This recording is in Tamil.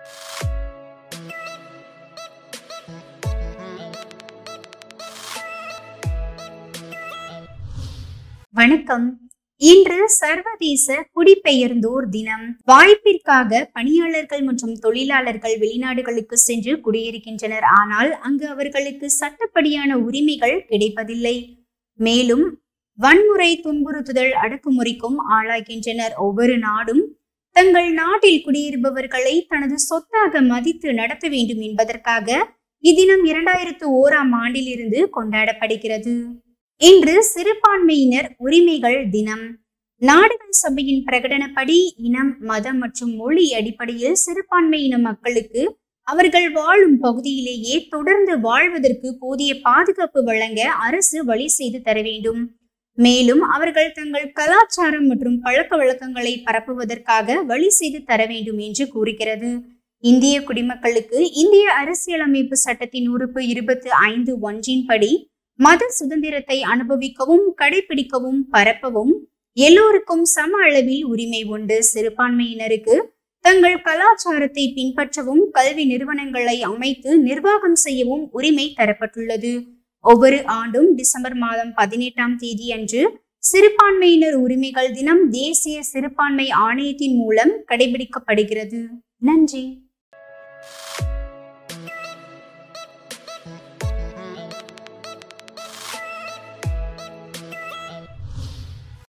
வணக்கம் இன்று சர்வதேச குடிபெயர்ந்தோர் தினம் வாய்ப்பிற்காக பணியாளர்கள் மற்றும் தொழிலாளர்கள் வெளிநாடுகளுக்கு சென்று குடியிருக்கின்றனர் ஆனால் அங்கு அவர்களுக்கு சட்டப்படியான உரிமைகள் கிடைப்பதில்லை மேலும் வன்முறை துன்புறுத்துதல் அடக்குமுறைக்கும் ஆளாகின்றனர் ஒவ்வொரு நாடும் தங்கள் நாட்டில் குடியிருப்பவர்களை தனது சொத்தாக மதித்து நடத்த வேண்டும் என்பதற்காக இத்தினம் இரண்டாயிரத்து ஓராம் ஆண்டிலிருந்து கொண்டாடப்படுகிறது இன்று சிறுபான்மையினர் உரிமைகள் தினம் நாடுகள் சபையின் பிரகடனப்படி இனம் மதம் மற்றும் மொழி அடிப்படையில் சிறுபான்மையின மக்களுக்கு அவர்கள் வாழும் பகுதியிலேயே தொடர்ந்து வாழ்வதற்கு போதிய பாதுகாப்பு வழங்க அரசு வழி செய்து தர வேண்டும் மேலும் அவர்கள் தங்கள் கலாச்சாரம் மற்றும் பழக்க வழக்கங்களை பரப்புவதற்காக வழி செய்து தர வேண்டும் என்று கூறுகிறது இந்திய குடிமக்களுக்கு இந்திய அரசியலமைப்பு சட்டத்தின் உறுப்பு இருபத்தி ஐந்து ஒன்றின் படி மத சுதந்திரத்தை அனுபவிக்கவும் கடைபிடிக்கவும் பரப்பவும் எல்லோருக்கும் சம அளவில் உரிமை உண்டு சிறுபான்மையினருக்கு தங்கள் கலாச்சாரத்தை பின்பற்றவும் கல்வி நிறுவனங்களை அமைத்து நிர்வாகம் செய்யவும் உரிமை தரப்பட்டுள்ளது ஒவ்வொரு ஆண்டும் டிசம்பர் மாதம் பதினெட்டாம் தேதி அன்று சிறுபான்மையினர் உரிமைகள் தினம் தேசிய சிறுபான்மை ஆணையத்தின் மூலம் கடைபிடிக்கப்படுகிறது நன்றி